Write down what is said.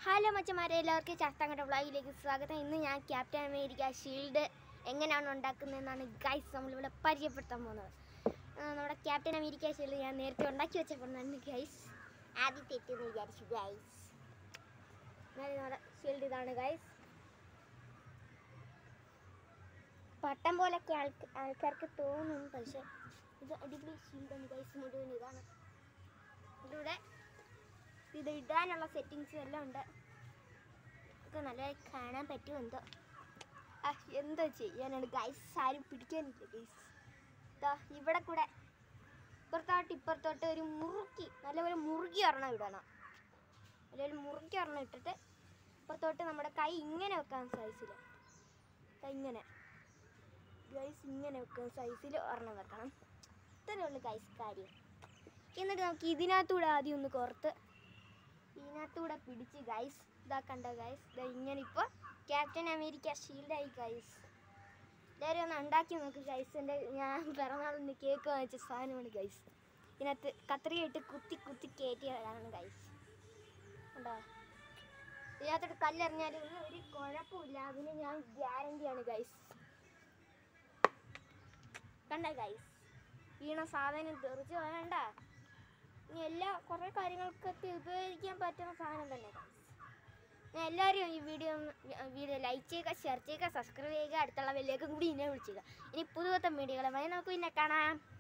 Hello മച്ചന്മാരെ എല്ലാവർക്കും ചാസ്താങ്കട്ട വ്ളോഗിലേക്ക് സ്വാഗതം ഇന്ന് ഞാൻ ക്യാപ്റ്റൻ അമേരിക്ക ഷീൽഡ് എങ്ങനെയാണ് ഉണ്ടാക്കുന്നതെന്നാണ് ഗൈസ് നമ്മളിവിടെ പരിചയപ്പെടുത്താൻ പോകുന്നത് ആ, നമ്മുടെ ക്യാപ്റ്റൻ അമേരിക്ക ഷീൽഡ് ഞാൻ നേരത്തെ ഉണ്ടാക്കി വെച്ചപ്പോഴാണ് ഗൈസ് ആദ്യം തെറ്റെന്ന് വിചാരിച്ചു ഗൈസ് എന്നാലും നമ്മുടെ ഷീൽഡ് ഇതാണ് ഗൈസ് പട്ടം പോലൊക്കെ ആൾക്ക് ആൾക്കാർക്ക് തോന്നും പക്ഷേ ഇത് അടിപൊളി ഷീൽഡാണ് ഗൈസ് മുഴുവൻ ഇതാണ് ഇതിലൂടെ ഇത് ഇടാനുള്ള സെറ്റിങ്സും എല്ലാം ഉണ്ട് ഒക്കെ നല്ലതായി കാണാൻ പറ്റുമോ എന്തോ ആ എന്തോ ചെയ്യാനാണ് ഗൈസ് ആരും പിടിക്കാനില്ല ഗൈസ് ദാ ഇവിടെ കൂടെ ഇപ്പുറത്തോട്ട് ഇപ്പുറത്തോട്ട് ഒരു മുറുക്കി നല്ലപോലെ മുറുകി ഒരെണ്ണം ഇടണം നല്ലപോലെ മുറുക്കി ഒരെണ്ണം ഇട്ടിട്ട് ഇപ്പുറത്തോട്ട് നമ്മുടെ കൈ ഇങ്ങനെ വെക്കാൻ സൈസിൽ ഇങ്ങനെ ഗൈസ് ഇങ്ങനെ വെക്കുന്ന സൈസിൽ ഒരെണ്ണം വെക്കണം ഇത്രയേ ഉള്ളൂ ഗൈസ് കാര്യം എന്നിട്ട് നമുക്ക് ഇതിനകത്തൂടെ ആദ്യം ഒന്ന് കോർത്ത് ഇതിനകത്തൂടെ പിടിച്ച് ഗൈസ് ഇതാ കണ്ടോ ഗൈസ് ഇതാ ഇങ്ങനെ ഇപ്പോൾ ക്യാപ്റ്റൻ അമേരിക്ക ഷീൽഡായി ഗൈസ് എല്ലാവരും ഒന്ന് ഉണ്ടാക്കി നോക്ക് ഗൈസ് എൻ്റെ ഞാൻ പിറന്നാളിന് കേക്ക് വാങ്ങിച്ച സാധനമാണ് ഗൈസ് ഇതിനകത്ത് കത്രികയിട്ട് കുത്തി കുത്തി കയറ്റിയതാണ് ഗൈസ് ഉണ്ടോ ഇതിനകത്തോട്ട് കല്ലെറിഞ്ഞാലും ഒരു കുഴപ്പമില്ല അതിന് ഞാൻ ഗ്യാരണ്ടിയാണ് ഗൈസ് കണ്ട ഗൈസ് വീണ സാധനം തെറിച്ച് വേണ്ട ഇനി എല്ലാ കുറേ കാര്യങ്ങൾക്കൊക്കെ ഉപയോഗിക്കാൻ പറ്റുന്ന സാധനം തന്നെ guys. ഞാൻ എല്ലാവരും ഈ വീഡിയോ ഒന്ന് വീഡിയോ ലൈക്ക് ചെയ്യുക ഷെയർ ചെയ്യുക സബ്സ്ക്രൈബ് ചെയ്യുക അടുത്തുള്ള വലിയേക്കും കൂടി ഇന്നെ വിളിച്ചുക ഇനി പുതുവത്തെ വീഡിയോകളുമായി നമുക്ക് പിന്നെ കാണാം